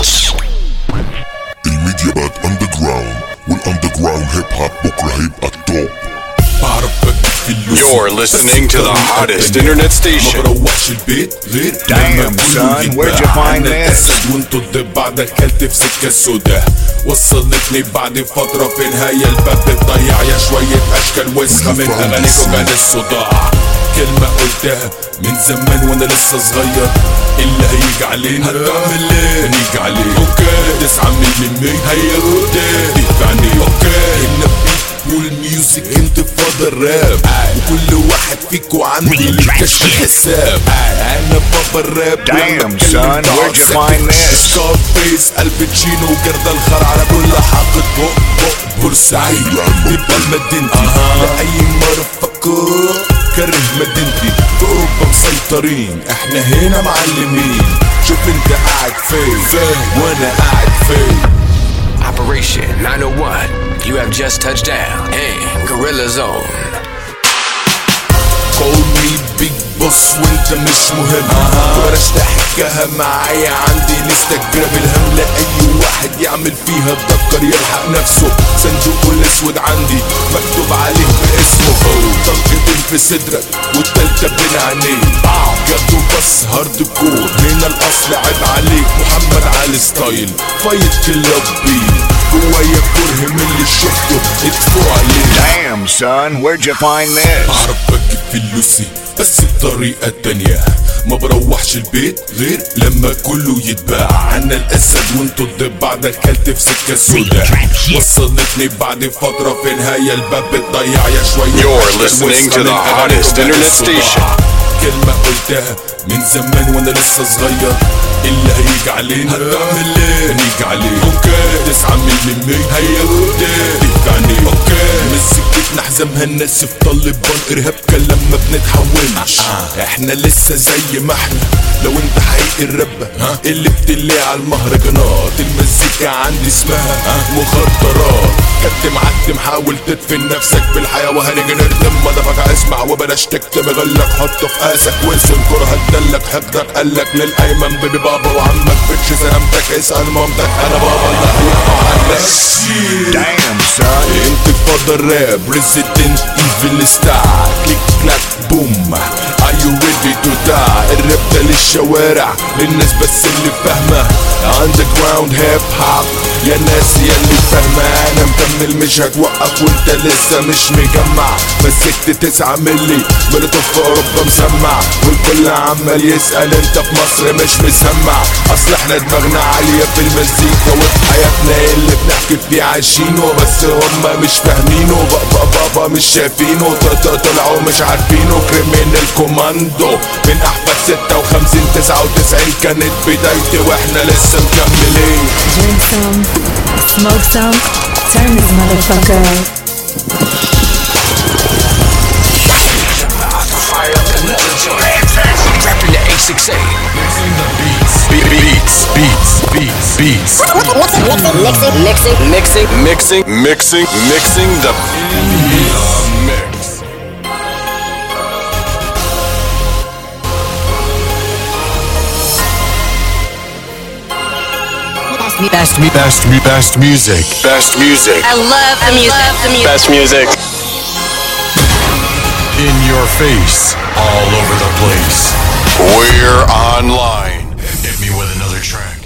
beats. الميديا بقت اندر جراوند والاندر جراوند هيب هوب بكره هيبقى التوب بعرف بكتب في اللوز You're listening to the hottest internet station. ما بروحش البيت غير Damn, لما كله son, يتباع. where'd you find أنا this? الأسد وانتو الضبع دخلت في سكة سودا وصلتني بعد فترة في نهاية الباب بتضيع يا شوية أشكال وسخة من أغانيكوا كان الصداع كلمة قلتها من زمان وانا لسه صغير اللي هيجي علينا هتعمل ايه؟ هنيجي عليه اوكي تسعة ملي هيا قدام يعني اوكي النبي والميوزك انتفاضة الراب وكل واحد فيكو عندي للكشف الحساب انا بابا الراب Damn, son, where'd you find this? سكار فيس الباتشينو وجرد الخر على كل حاطط بق بق بورسعيد يبقى مدينتي لأي مرفقة كره مدينتي في اوروبا مسيطرين احنا هنا معلمين شوف انت قاعد فين وانا قاعد فين Operation 901. You have just touched down in Gorilla Zone. call me big boss وانت مش مهم وبلاش تحكيها معايا عندي انستجرام الهم لاي واحد يعمل فيها اتذكر يلحق نفسه صندوقه الاسود عندي مكتوب عليه باسمه طلقتين في صدرك والتالتة بين عينيه جابوا بس هارد كور هنا الاصل عيب عليك محمد علي ستايل فايت كلاب بيه جوايا كره من اللي شفته ادفوا عليه Damn, son, where'd you find this? بعرف بجيب فلوسي بس بطريقة تانية ما بروحش البيت غير لما كله يتباع انا الاسد وانتو الضبع دخلت في سكة سودا وصلتني بعد فترة في نهاية الباب بتضيع يا شوية You're أشكال listening وسخة to the من hottest أغانيكم internet الصداع. station. كلمة قلتها من زمان وانا لسه صغير اللي هيجي علينا هتعمل ايه؟ هنيجي عليه اوكي تسعة ملي هيا قدام يعني اوكي مسكتنا حزامها الناس في طالبان ارهاب كان لما بنتحولش احنا لسه زي ما احنا لو انت حقيقي الربة اللي بتلي على المهرجانات المزيكا عندي اسمها مخدرات كنت معتم حاول تدفن نفسك بالحياة وهنيجي نردم مدفك اسمع وبلاش تكتم غلك حطه في قاسك وانسن كره هتدلك حقدك قالك للايمن بيبي بابا وعمك بتش سلامتك اسأل مامتك انا بابا اللي هيقطع عنك Damn, son. انتفاضة الراب ريزيدنت ايفل ستار كليك كلاك بوم Are you ready to die الراب ده للشوارع للناس بس اللي فاهمة underground هيب هوب يا ناس يا اللي فاهمة انا مكمل مش هتوقف وانت لسه مش مجمع مسكت تسعة ملي مولوتوف في اوروبا مسمع والكل عمال يسأل انت في مصر مش مسمع اصل احنا دماغنا عالية في المزيكا وفي حياتنا اللي بنحكي فيه عايشينه بس هما مش فاهمينه بابا بابا مش شايفينه ط- ط- طلعوا مش عارفينه كريمينال كوماندو من احفاد 56 99 كانت بدايتي واحنا لسه مكملين Drink some, smoke some, turn this motherfucker. Rapping the 868. Be- beats, beats, beats, beats. Mixing, mixing, mixing, Mixing, mixing, mixing the mix. best, Best, best, mu- best music. Best music. I love the music. the music. Best music. In your face, all over the place. We're online. Hit me with another track.